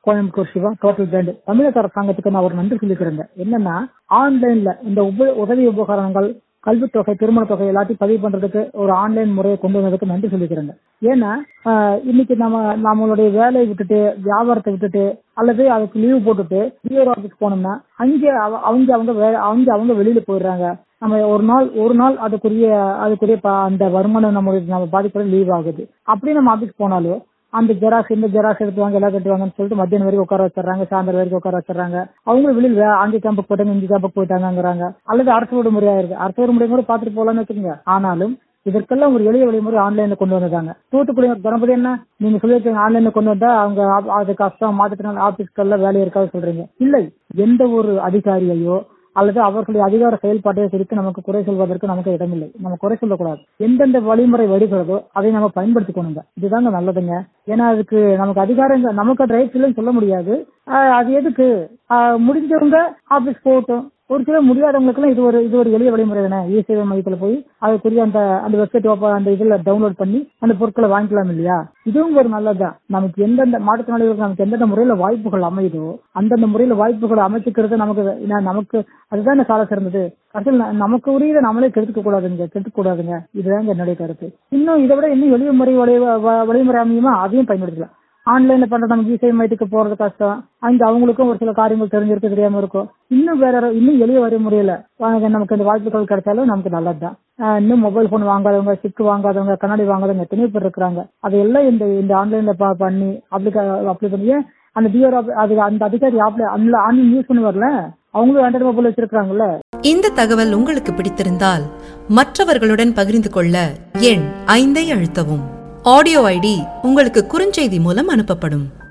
Coimbatore Siva total brand தமிழக அரசாங்கத்துக்கு நான் ஒரு நன்றி சொல்லிக்கிறேங்க என்னன்னா ஆன்லைன்ல இந்த உப உதவி உபகரணங்கள் கல்வித்தொகை திருமண தொகை எல்லாத்தையும் பதிவு பண்றதுக்கு ஒரு ஆன்லைன் முறையை கொண்டு வந்ததுக்கு நன்றி சொல்லிக்கிறேங்க ஏன்னா ஆஹ், இன்னைக்கு நம்ம நம்மளுடைய வேலையை விட்டுட்டு வியாபாரத்தை விட்டுட்டு அல்லது அதுக்கு லீவு போட்டுட்டு பிஆர் ஆஃபீஸ் போனோம்னா அங்கே அவ- அவங்க அவங்க வே- அவங்க அவங்க வெளியில போயிடுறாங்க நம்ம ஒரு நாள் ஒரு நாள் அதுக்குரிய அதுக்குரிய ப- அந்த வருமானம் நம்மளுடைய நம்ம பாதிப்புற லீவ் ஆகுது அப்படியே நம்ம ஆபீஸ் போனாலும் அந்த ஜெராக்ஸ் இந்த ஜெராக்ஸ் எடுத்துவாங்க எல்லாம் கட்டுவாங்கன்னு சொல்லிட்டு மத்தியானம் வரைக்கும் உட்கார வச்சிடறாங்க சாயந்தரம் வரைக்கும் உட்கார வச்சிடறாங்க அவங்களும் வெளியில் வே- அங்கே கேம்புக்கு போயிட்டாங்க இங்க கேம்புக்கு போயிட்டாங்கிறாங்க அல்லது அரசு விடுமுறையா இருக்கு அரசு விடுமுறை கூட பாத்துட்டு போலாம்னு வச்சுக்கோங்க ஆனாலும் இதற்கெல்லாம் ஒரு எளிய வழிமுறை ஆன்லைன்ல கொண்டு வந்ததாங்க தூத்துக்குடி கணபதி என்ன நீங்க சொல்லிருக்கீங்க ஆன்லைன்ல கொண்டு வந்தா அவங்க ஆப்- அது கஷ்டம் மாத்திட்டாங்க ஆபீஸ்கள்ல வேலை இருக்காது சொல்றீங்க இல்லை எந்த ஒரு அதிகாரியையோ அல்லது அவர்களுடைய அதிகார செயல்பாட்டை குறித்து நமக்கு குறை சொல்வதற்கு நமக்கு இடமில்லை நம்ம குறை சொல்லக்கூடாது எந்தெந்த வழிமுறை வருகிறதோ அதை நம்ம பயன்படுத்திக்கணுங்க இதுதாங்க நல்லதுங்க ஏன்னா அதுக்கு நமக்கு அதிகாரம் நமக்கு ரைட்ஸ் இல்லைன்னு சொல்ல முடியாது ஆஹ் அது எதுக்கு ஆஹ் முடிஞ்சவங்க ஆபீஸ் போகட்டும் ஒரு சில முடியாதவங்களுக்குலாம் இது ஒரு இது ஒரு எளிய வழிமுறை தானே இ சேவை மையத்துல போய் அதுக்குரிய அந்த அந்த வெப்சைட் அந்த இதுல டவுன்லோட் பண்ணி அந்த பொருட்களை வாங்கிக்கலாம் இல்லையா இதுவும் ஒரு நல்லதுதான் நமக்கு எந்தெந்த மாற்றுத்திறனாளிகளுக்கு நமக்கு எந்தெந்த முறையில வாய்ப்புகள் அமையுதோ அந்தந்த முறையில வாய்ப்புகளை அமைச்சுக்கிறது நமக்கு ஏன்னா நமக்கு அதுதான் சால சிறந்தது கடைசியில் ந- நமக்கு உரியதை நம்மளே கெடுத்துக்க கூடாதுங்க கெடுத்துக்க கூடாதுங்க இதுதாங்க என்னுடைய கருத்து இன்னும் இதை விட இன்னும் எளிய முறை வழி- வ- வழிமுறை அமையுமா அதையும் பயன்படுத்தலாம் ஆன்லைன்ல பண்ற நமக்கு இசை மையத்துக்கு போறது கஷ்டம் அங்க அவங்களுக்கும் ஒரு சில காரியங்கள் தெரிஞ்சிருக்கு தெரியாம இருக்கும் இன்னும் வேற இன்னும் எளிய வழிமுறையில வாங்க, நமக்கு இந்த வாய்ப்புகள் கிடைச்சாலும் நமக்கு நல்லதுதான் ஆஹ் இன்னும் மொபைல் போன் வாங்காதவங்க சிக்கு வாங்காதவங்க கண்ணாடி வாங்காதவங்க எத்தனையோ பேர் இருக்கிறாங்க அதையெல்லாம் இந்த இந்த ஆன்லைன்ல பண்ணி அப்ளிகா அப்ளை பண்ணி ஏன் அந்த டிஆர் அது அந்த அதிகாரி அப்ளை அந்த ஆன்லைன் யூஸ் பண்ணி வரல அவங்களும் ஆண்ட்ராய்டு மொபைல் வச்சிருக்காங்கல்ல இந்த தகவல் உங்களுக்கு பிடித்திருந்தால் மற்றவர்களுடன் பகிர்ந்து கொள்ள எண் ஐந்தை அழுத்தவும் ஆடியோ ஐடி உங்களுக்கு குறுஞ்செய்தி மூலம் அனுப்பப்படும்